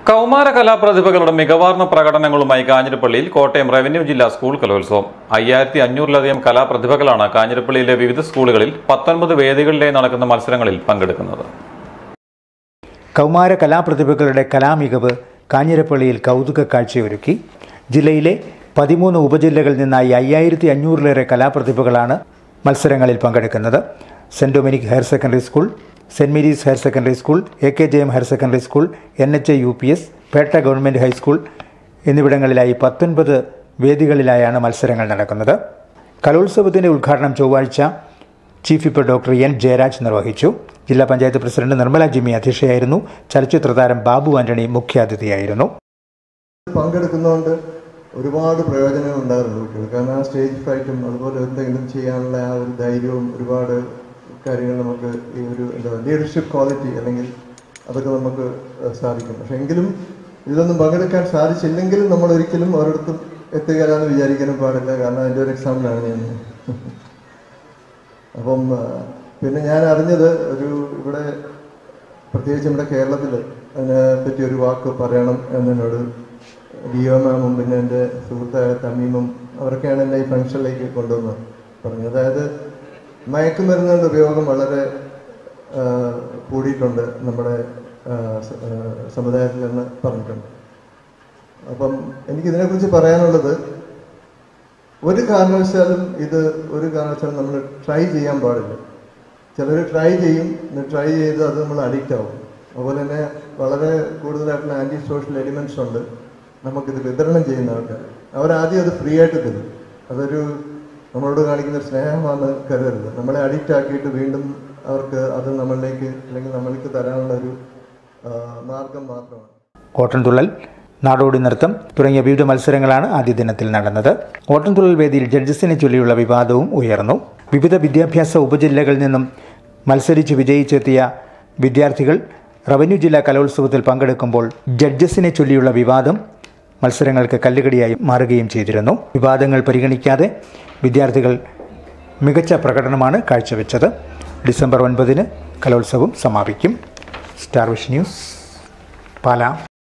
കൗമാര കലാപ്രതിഭകളുടെ മികവാർന്ന പ്രകടനങ്ങളുമായി കാഞ്ഞിരപ്പള്ളിയിൽ കോട്ടയം റവന്യൂ ജില്ലാ സ്കൂൾ കലോത്സവം അയ്യായിരത്തി അഞ്ഞൂറിലധികം കലാപ്രതിഭകളാണ് കാഞ്ഞിരപ്പള്ളിയിലെ വിവിധ സ്കൂളുകളിൽ പത്തൊൻപത് വേദികളിലായി നടക്കുന്ന മത്സരങ്ങളിൽ പങ്കെടുക്കുന്നത് കൗമാര കലാപ്രതിഭകളുടെ കലാമികവ് കാഞ്ഞിരപ്പള്ളിയിൽ കൗതുക കാഴ്ചയൊരുക്കി ജില്ലയിലെ പതിമൂന്ന് ഉപജില്ലകളിൽ നിന്നായി അയ്യായിരത്തി അഞ്ഞൂറിലേറെ കലാപ്രതിഭകളാണ് മത്സരങ്ങളിൽ പങ്കെടുക്കുന്നത് saint Dominic higher secondary school saint Mary's higher secondary school A K J M higher secondary school N H A U P S Petta government high school എന്നിവിടങ്ങളിലായി പത്തൊൻപത് വേദികളിലായാണ് മത്സരങ്ങൾ നടക്കുന്നത് കലോത്സവത്തിൻ്റെ ഉദ്ഘാടനം ചൊവ്വാഴ്ച chief whip doctor N Jayaraj നിർവഹിച്ചു ജില്ലാ പഞ്ചായത്ത് പ്രസിഡന്റ് നിർമ്മല ജിമ്മി അധ്യക്ഷയായിരുന്നു ചലച്ചിത്ര താരം ബാബു ആന്റണി മുഖ്യാതിഥിയായിരുന്നു പങ്കെടുക്കുന്നതുകൊണ്ട് ഒരുപാട് പ്രയോജനങ്ങൾ ഉണ്ടാകുന്നുണ്ട് കുട്ടികൾ കാരണം ആ സ്റ്റേജ് ഫൈറ്റും അതുപോലെ എന്തെങ്കിലും ചെയ്യാനുള്ള ആ ഒരു ധൈര്യവും ഒരുപാട് കാര്യങ്ങൾ നമുക്ക് ഈ ഒരു എന്താ ലീഡർഷിപ്പ് ക്വാളിറ്റി അല്ലെങ്കിൽ അതൊക്കെ നമുക്ക് ഏഹ്, സാധിക്കും പക്ഷെ എങ്കിലും ഇതൊന്നും പങ്കെടുക്കാൻ സാധിച്ചില്ലെങ്കിലും നമ്മൾ ഒരിക്കലും ഒരിടത്തും എത്തുകയില്ലെന്ന് വിചാരിക്കാനും പാടില്ല കാരണം അതിൻ്റെ ഒരു എക്സാമ്പിളാണ് ഞാൻ അപ്പം ആ, പിന്നെ ഞാൻ അറിഞ്ഞത് ഒരു ഇവിടെ പ്രത്യേകിച്ച് നമ്മുടെ കേരളത്തിൽ അതിനെ പറ്റി ഒരു വാക്ക് പറയണം എന്നോട് ഡിഒ മാമും പിന്നെ എൻ്റെ സുഹൃത്തായ തമീമും അവരൊക്കെയാണ് എന്നെ ഈ ഫംഗ്ഷനിലേക്ക് കൊണ്ടുവന്നത് പറഞ്ഞു അതായത് മയക്കുമരുന്നുകളുടെ ഉപയോഗം വളരെ ആ, കൂടിയിട്ടുണ്ട് നമ്മുടെ ആ, സ- ആ, സമുദായത്തിൽ എന്ന് പറഞ്ഞിട്ടുണ്ട് അപ്പം എനിക്കിതിനെക്കുറിച്ച് പറയാനുള്ളത് ഒരു കാരണവശാലും ഇത് ഒരു കാരണവശാലും നമ്മൾ ട്രൈ ചെയ്യാൻ പാടില്ല ചിലർ ട്രൈ ചെയ്യും ട്രൈ ചെയ്ത് അത് നമ്മൾ അഡിക്റ്റ് ആവും അതുപോലെ തന്നെ വളരെ കൂടുതലായിട്ടുള്ള ആൻറ്റി സോഷ്യൽ എലിമെന്റ്സ് ഉണ്ട് നമുക്കിത് വിതരണം ചെയ്യുന്ന ആൾക്കാർ അവരാദ്യം അത് ഫ്രീ ആയിട്ട് തരും അതൊരു നമ്മളോട് കാണിക്കുന്ന ഒരു സ്നേഹമാണ് കരുതരുത് നമ്മളെ അഡിക്റ്റ് ആക്കിയിട്ട് വീണ്ടും അവർക്ക് അത് നമ്മളിലേക്ക് അല്ലെങ്കിൽ നമ്മൾക്ക് തരാനുള്ള ഒരു ആ, മാർഗം മാത്രമാണ് ഓട്ടംതുള്ളൽ നാടോടി നൃത്തം തുടങ്ങിയ വിവിധ മത്സരങ്ങളാണ് ആദ്യ ദിനത്തിൽ നടന്നത് ഓട്ടംതുള്ളൽ വേദിയിൽ ജഡ്ജസിനെ ചൊല്ലിയുള്ള വിവാദവും ഉയർന്നു വിവിധ വിദ്യാഭ്യാസ ഉപജില്ലകളിൽ നിന്നും മത്സരിച്ച് വിജയിച്ചെത്തിയ വിദ്യാർത്ഥികൾ റവന്യൂ ജില്ലാ കലോത്സവത്തിൽ പങ്കെടുക്കുമ്പോൾ ജഡ്ജസിനെ ചൊല്ലിയുള്ള വിവാദം മത്സരങ്ങൾക്ക് കല്ലുകടിയായി മാറുകയും ചെയ്തിരുന്നു വിവാദങ്ങൾ പരിഗണിക്കാതെ വിദ്യാർത്ഥികൾ മികച്ച പ്രകടനമാണ് കാഴ്ചവെച്ചത് ഡിസംബർ ഒൻപതിന് കലോത്സവം സമാപിക്കും സ്റ്റാർ വിഷ് ന്യൂസ് പാലാ